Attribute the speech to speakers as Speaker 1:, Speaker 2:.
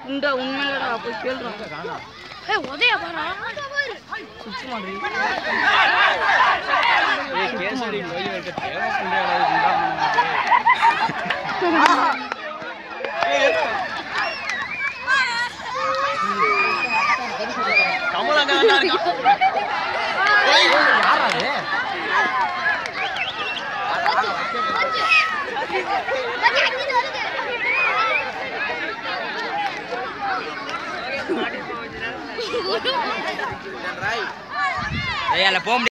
Speaker 1: உண்டா உண்மையிலடா போய் கேளுடா
Speaker 2: ஏய் உதய பாரா
Speaker 1: சுச்சு மாதிரி
Speaker 3: ஏய் கேசரி போய் வைக்க தேவை புண்டையாடா கமல் அங்க தான் இருக்கான்
Speaker 1: யாரா அது
Speaker 3: ஏய் அல்ல போக